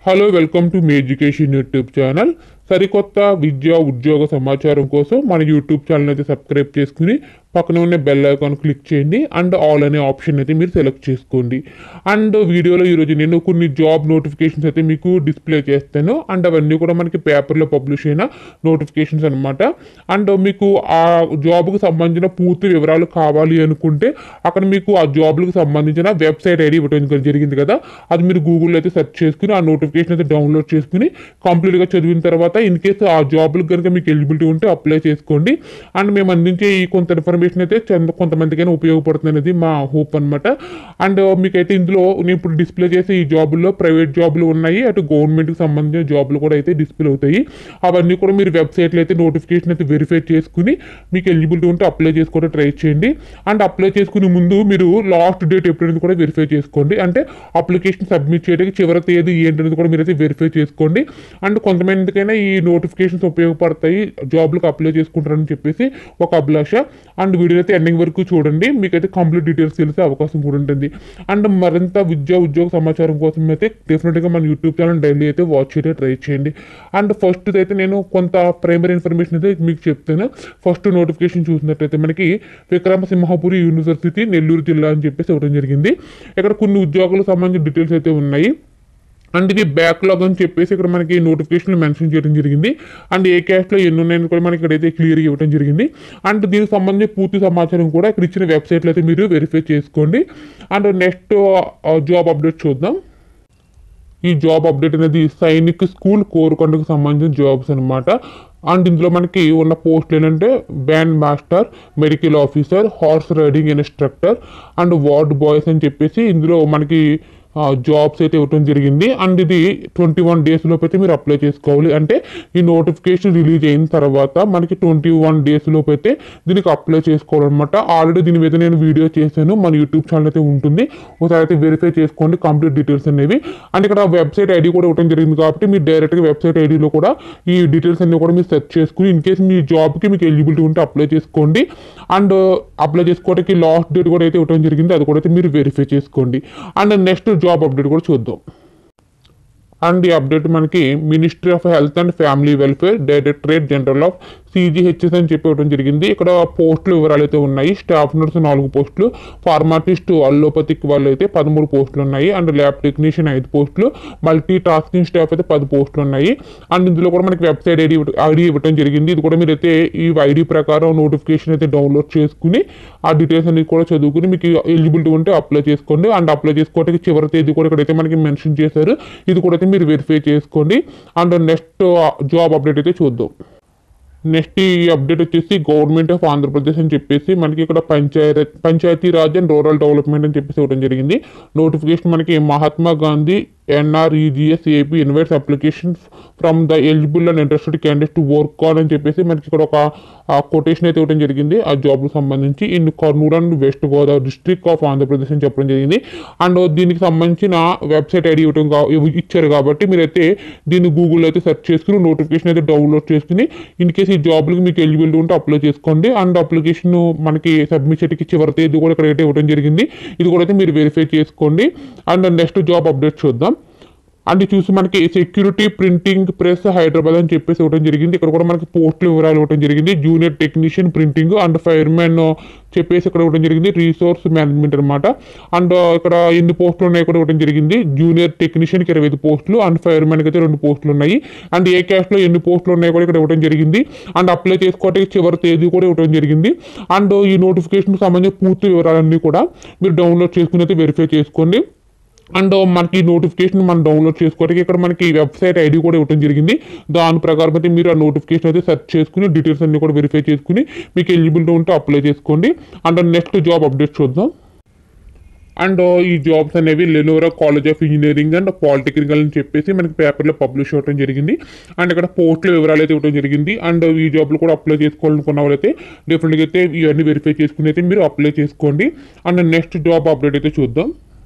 hello welcome to మీ education YouTube channel సరికొత్త విద్యా ఉద్యోగ సమాచారం కోసం మన యూట్యూబ్ ఛానల్ అయితే సబ్స్క్రైబ్ చేసుకుని పక్కన ఉన్న బెల్ ఐకాన్ క్లిక్ చేయండి అండ్ ఆల్ అనే ఆప్షన్ అయితే మీరు సెలెక్ట్ చేసుకోండి అండ్ వీడియోలో ఈరోజు నేను కొన్ని జాబ్ నోటిఫికేషన్స్ అయితే మీకు డిస్ప్లే చేస్తాను అండ్ అవన్నీ కూడా మనకి పేపర్లో పబ్లిష్ అయిన నోటిఫికేషన్స్ అనమాట అండ్ మీకు ఆ జాబ్కి సంబంధించిన పూర్తి వివరాలు కావాలి అనుకుంటే అక్కడ మీకు ఆ జాబ్లకు సంబంధించిన వెబ్సైట్ ఐడి ఇవ్వడం జరిగింది కదా అది మీరు గూగుల్లో అయితే సెర్చ్ చేసుకుని ఆ నోటిఫికేషన్ అయితే డౌన్లోడ్ చేసుకుని కంప్లీట్గా చదివిన తర్వాత ఇన్ కేసు ఆ జాబ్లకు కనుక మీకు ఎలిజిబిలిటీ ఉంటే అప్లై చేసుకోండి అండ్ మేము అందించే ఈ కొంత ఇన్ఫర్మేషన్ అయితే చంద- కొంతమందికైనా ఉపయోగపడుతుంది అనేది మా హోప్ అనమాట అండ్ మీకైతే ఇందులో నేను ఇప్పుడు డిస్ప్లే చేసే ఈ జాబుల్లో ప్రైవేట్ జాబులు ఉన్నాయి అటు గవర్నమెంట్కి సంబంధించిన జాబులు కూడా అయితే డిస్ప్లే అవుతాయి అవన్నీ కూడా మీరు వెబ్సైట్లో అయితే నోటిఫికేషన్ అయితే వెరిఫై చేసుకుని మీకు ఎలిజిబిలిటీ ఉంటే అప్లై చేసుకోవడం ట్రై చేయండి అండ్ అప్లై చేసుకునే ముందు మీరు లాస్ట్ డేట్ ఎప్పుడైనా కూడా వెరిఫై చేసుకోండి అంటే అప్లికేషన్ సబ్మిట్ చేయడానికి చివరి తేదీ ఏంటనేది కూడా మీరైతే వెరిఫై చేసుకోండి అండ్ కొంతమందికైనా ఈ నోటిఫికేషన్స్ ఉపయోగపడతాయి జాబ్లకు అప్లై చేసుకుంటారని చెప్పేసి ఒక అభిలాష అండ్ వీడియో అయితే ఎండింగ్ వరకు చూడండి మీకైతే కంప్లీట్ డీటెయిల్స్ తెలిసే అవకాశం కూడా ఉంటుంది అండ్ మరింత విద్యా ఉద్యోగ సమాచారం కోసం అయితే డెఫినెట్గా మన యూట్యూబ్ ఛానల్ డైలీ అయితే వాచ్ చేయడం ట్రై చేయండి అండ్ ఫస్ట్ అయితే నేను కొంత ప్రైమరీ ఇన్ఫర్మేషన్ అయితే మీకు చెప్తాను ఫస్ట్ నోటిఫికేషన్ చూసినట్లయితే మనకి విక్రమసింహపురి యూనివర్సిటీ నెల్లూరు జిల్లా అని చెప్పేసి ఇవ్వడం జరిగింది ఇక్కడ కొన్ని ఉద్యోగాలకు సంబంధించిన డీటెయిల్స్ అయితే ఉన్నాయి అండ్ ఇది బ్యాక్లాగ్ అని చెప్పేసి ఇక్కడ మనకి నోటిఫికేషన్ మెన్షన్ చేయడం జరిగింది అండ్ ఏ క్యాస్ట్లో ఎన్ని ఉన్నాయని కూడా మనకి ఇక్కడైతే క్లియర్గా ఇవ్వడం జరిగింది అండ్ దీనికి సంబంధించి పూర్తి సమాచారం కూడా ఇక్కడ ఇచ్చిన వెబ్సైట్లో అయితే మీరు వెరిఫై చేసుకోండి అండ్ నెక్స్ట్ జాబ్ అప్డేట్ చూద్దాం ఈ జాబ్ అప్డేట్ అనేది సైనిక్ స్కూల్ కోరుకొండకు సంబంధించిన జాబ్స్ అనమాట అండ్ ఇందులో మనకి ఉన్న పోస్టులు ఏంటంటే band master medical officer horse riding instructor and ward boys అని చెప్పేసి ఇందులో మనకి జాబ్స్ అయితే ఇవ్వడం జరిగింది అండ్ ఇది ట్వంటీ వన్ డేస్ లోపు అయితే మీరు అప్లై చేసుకోవాలి అంటే ఈ నోటిఫికేషన్ రిలీజ్ అయిన తర్వాత మనకి ట్వంటీ వన్ డేస్ లోపు అయితే దీనికి అప్లై చేసుకోవాలన్నమాట ఆల్రెడీ దీని మీద నేను వీడియో చేశాను మన యూట్యూబ్ ఛానల్ అయితే ఉంటుంది ఒకసారి అయితే వెరిఫై చేసుకోండి కంప్లీట్ డీటెయిల్స్ అనేవి అండ్ ఇక్కడ వెబ్సైట్ ఐడి కూడా ఇవ్వడం జరిగింది కాబట్టి మీరు డైరెక్ట్గా వెబ్సైట్ ఐడిలో కూడా ఈ డీటెయిల్స్ అన్ని కూడా మీరు సెర్చ్ చేసుకుని ఇన్ కేసు మీ జాబ్కి మీకు ఎలిజిబిలిటీ ఉంటే అప్లై చేసుకోండి అండ్ అప్లై చేసుకోవడానికి లాస్ట్ డేట్ కూడా అయితే ఇవ్వడం జరిగింది అది కూడా అయితే మీరు వెరిఫై చేసుకోండి అండ్ నెక్స్ట్ జాబ్ అప్డేట్ కూడా చూద్దాం అండ్ ఈ అప్డేట్ మనకి ministry of health and family welfare directorate general of CGHS అని చెప్పి ఇవ్వడం జరిగింది ఇక్కడ పోస్టులు వివరాలు అయితే ఉన్నాయి స్టాఫ్ నర్స్ నాలుగు పోస్టులు ఫార్మాటిస్ట్ అల్లోపతిక్ వాళ్ళు అయితే పదమూడు పోస్టులు ఉన్నాయి అండ్ ల్యాబ్ టెక్నీషియన్ ఐదు పోస్టులు మల్టీ టాస్కింగ్ స్టాఫ్ అయితే పది పోస్టులు ఉన్నాయి అండ్ ఇందులో కూడా మనకి వెబ్సైట్ ఐడి ఐడి ఇవ్వడం జరిగింది ఇది కూడా మీరు అయితే ఈ ఐడి ప్రకారం నోటిఫికేషన్ అయితే డౌన్లోడ్ చేసుకుని ఆ డీటెయిల్స్ అనేది కూడా చదువుకుని మీకు ఎలిజిబిలిటీ ఉంటే అప్లై చేసుకోండి అండ్ అప్లై చేసుకోవడానికి చివరి తేదీ కూడా ఇక్కడైతే మనకి మెన్షన్ చేశారు ఇది కూడా అయితే మీరు వెరిఫై చేసుకోండి అండ్ నెక్స్ట్ జాబ్ అప్డేట్ అయితే చూద్దాం నెక్స్ట్ ఈ అప్డేట్ వచ్చేసి గవర్నమెంట్ ఆఫ్ ఆంధ్రప్రదేశ్ అని చెప్పేసి మనకి ఇక్కడ panchayat panchayat raj and rural development అని చెప్పేసి ఇవ్వడం జరిగింది నోటిఫికేషన్ మనకి Mahatma Gandhi NREGS AP invites application from the eligible and interested candidate to work on అని చెప్పేసి మనకి ఇక్కడ ఒక కొటేషన్ అయితే ఇవ్వడం జరిగింది ఆ జాబ్కి సంబంధించి in Kurnool and west Godavari district of Andhra Pradesh అని చెప్పడం జరిగింది అండ్ దీనికి సంబంధించిన వెబ్సైట్ ఐడి ఇవ్వడం కా- ఇవ్- ఇచ్చారు కాబట్టి మీరైతే దీన్ని గూగుల్లో అయితే సెర్చ్ చేసుకుని నోటిఫికేషన్ అయితే డౌన్లోడ్ చేసుకుని ఇన్ కేసు ఈ జాబ్లకు మీకు ఎలిజిబిలిటీ ఉంటే అప్లై చేసుకోండి అండ్ అప్లికేషన్ మనకి సబ్మిట్ చేయడానికి చివరి తేదీ కూడా ఇక్కడ అయితే ఇవ్వడం జరిగింది ఇది కూడా అయితే మీరు వెరిఫై చేసుకోండి అండ్ నెక్స్ట్ జాబ్ అప్డేట్ చూద్దాం అండ్ చూసి మనకి సెక్యూరిటీ ప్రింటింగ్ ప్రెస్ హైదరాబాద్ అని చెప్పేసి ఇవ్వడం జరిగింది ఇక్కడ కూడా మనకి పోస్టులు వివరాలు ఇవ్వడం జరిగింది junior technician printing and firemen చెప్పేసి ఇక్కడ ఇవ్వడం జరిగింది రీసోర్స్ మేనేజ్మెంట్ అనమాట అండ్ ఇక్కడ ఎన్ని పోస్టులు ఉన్నాయి కూడా ఇవ్వడం జరిగింది జూనియర్ టెక్నీషియన్కి ఇరవై ఐదు పోస్టులు అండ్ ఫైర్మెన్కి అయితే రెండు పోస్టులు ఉన్నాయి అండ్ ఏ క్యాస్ట్లో ఎన్ని పోస్టులు ఉన్నాయి కూడా ఇక్కడ ఇవ్వడం జరిగింది అండ్ అప్లై చేసుకోవడానికి చివరి తేదీ కూడా ఇవ్వడం జరిగింది అండ్ ఈ నోటిఫికేషన్కి సంబంధించిన పూర్తి వివరాలన్నీ కూడా మీరు డౌన్లోడ్ చేసుకుని అయితే వెరిఫై చేసుకోండి అండ్ మనకి నోటిఫికేషన్ మనం డౌన్లోడ్ చేసుకోవడానికి ఇక్కడ మనకి వెబ్సైట్ ఐడి కూడా ఇవ్వడం జరిగింది దాని ప్రకారం అయితే మీరు ఆ నోటిఫికేషన్ అయితే సెర్చ్ చేసుకుని డీటెయిల్స్ అన్ని కూడా వెరిఫై చేసుకుని మీకు ఎలిజిబిలిటీ ఉంటే అప్లై చేసుకోండి అండ్ నెక్స్ట్ జాబ్ అప్డేట్ చూద్దాం అండ్ ఈ జాబ్స్ అనేవి Lenora college of engineering and polytechnical అని చెప్పేసి మనకి పేపర్లో పబ్లిష్ అవ్వడం జరిగింది అండ్ ఇక్కడ పోస్టుల వివరాలు అయితే ఇవ్వడం జరిగింది అండ్ ఈ జాబ్లు కూడా అప్లై చేసుకోవాలనుకున్న వాళ్ళైతే డెఫినెట్గా అయితే ఇవన్నీ వెరిఫై చేసుకుని అయితే మీరు అప్లై చేసుకోండి అండ్ నెక్స్ట్ జాబ్ అప్డేట్ అయితే చూద్దాం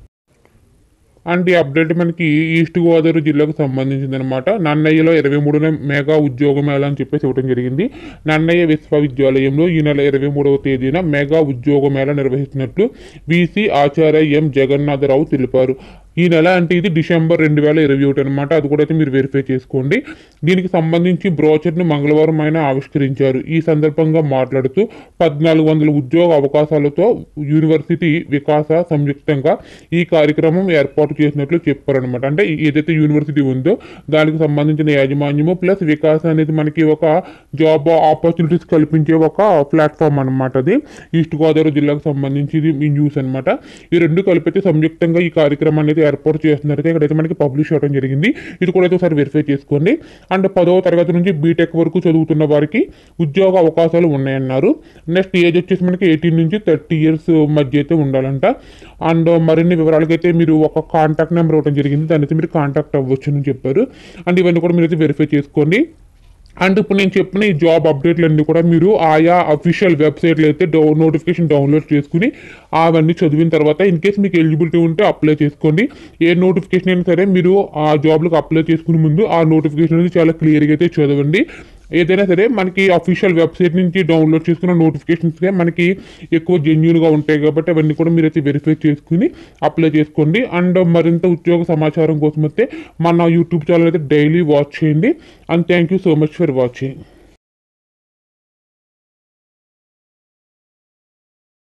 అండ్ ఈ అప్డేట్ మనకి ఈస్ట్ గోదావరి జిల్లాకు సంబంధించింది అనమాట నన్నయ్యలో ఇరవై మూడున మెగా ఉద్యోగ మేళ అని చెప్పేసి ఇవ్వడం జరిగింది నన్నయ్య విశ్వవిద్యాలయంలో ఈ నెల ఇరవై మూడవ తేదీన మెగా ఉద్యోగ మేళ నిర్వహిస్తున్నట్లు బీసీ ఆచార్య ఎం జగన్నాథరావు తెలిపారు ఈ నెల అంటే ఇది డిసెంబర్ రెండు వేల ఇరవై ఒకటి అనమాట అది కూడా అయితే మీరు వెరిఫై చేసుకోండి దీనికి సంబంధించి బ్రోచర్ని మంగళవారం ఆయన ఆవిష్కరించారు ఈ సందర్భంగా మాట్లాడుతూ పద్నాలుగు వందల ఉద్యోగ అవకాశాలతో యూనివర్సిటీ వికాస సంయుక్తంగా ఈ కార్యక్రమం ఏర్పాటు చేసినట్లు చెప్పారనమాట అంటే ఏదైతే యూనివర్సిటీ ఉందో దానికి సంబంధించిన యాజమాన్యము ప్లస్ వికాస్ అనేది మనకి ఒక జాబ్ ఆపర్చునిటీస్ కల్పించే ఒక ప్లాట్ఫామ్ అనమాట అది ఈస్ట్ గోదావరి జిల్లాకు సంబంధించి ఇది ఈ న్యూస్ అనమాట ఈ రెండు కలిపితే సంయుక్తంగా ఈ కార్యక్రమం అనేది ఏర్పాటు చేస్తున్నారైతే ఇక్కడైతే మనకి పబ్లిష్ అవ్వడం జరిగింది ఇది కూడా అయితే ఒకసారి వెరిఫై చేసుకోండి అండ్ పదవ తరగతి నుంచి బీటెక్ వరకు చదువుతున్న వారికి ఉద్యోగ అవకాశాలు ఉన్నాయన్నారు నెక్స్ట్ ఏజ్ వచ్చేసి మనకి ఎయిటీన్ నుంచి థర్టీ ఇయర్స్ మధ్య అయితే ఉండాలంట అండ్ మరిన్ని వివరాలకైతే మీరు ఒక కాంటాక్ట్ నెంబర్ ఇవ్వడం జరిగింది దాని అయితే మీరు కాంటాక్ట్ అవ్వచ్చు అని చెప్పారు అండ్ ఇవన్నీ కూడా మీరు అయితే వెరిఫై చేసుకోండి అండ్ ఇప్పుడు నేను చెప్పిన ఈ జాబ్ అప్డేట్లు అన్ని కూడా మీరు ఆయా అఫీషియల్ వెబ్సైట్లు అయితే డౌ నోటిఫికేషన్ డౌన్లోడ్ చేసుకుని అవన్నీ చదివిన తర్వాత ఇన్ కేస్ మీకు ఎలిజిబిలిటీ ఉంటే అప్లై చేసుకోండి ఏ నోటిఫికేషన్ అయినా సరే మీరు ఆ జాబ్లకు అప్లై చేసుకునే ముందు ఆ నోటిఫికేషన్ అనేది చాలా క్లియర్గా అయితే చదవండి ఏదైనా సరే మనకి అఫీషియల్ వెబ్సైట్ నుంచి డౌన్లోడ్ చేసుకున్న నోటిఫికేషన్స్గా మనకి ఎక్కువ జెన్యున్గా ఉంటాయి కాబట్టి అవన్నీ కూడా మీరైతే వెరిఫై చేసుకుని అప్లై చేసుకోండి అండ్ మరింత ఉద్యోగ సమాచారం కోసం అయితే మన యూట్యూబ్ ఛానల్ అయితే డైలీ వాచ్ చేయండి and thank you so much for watching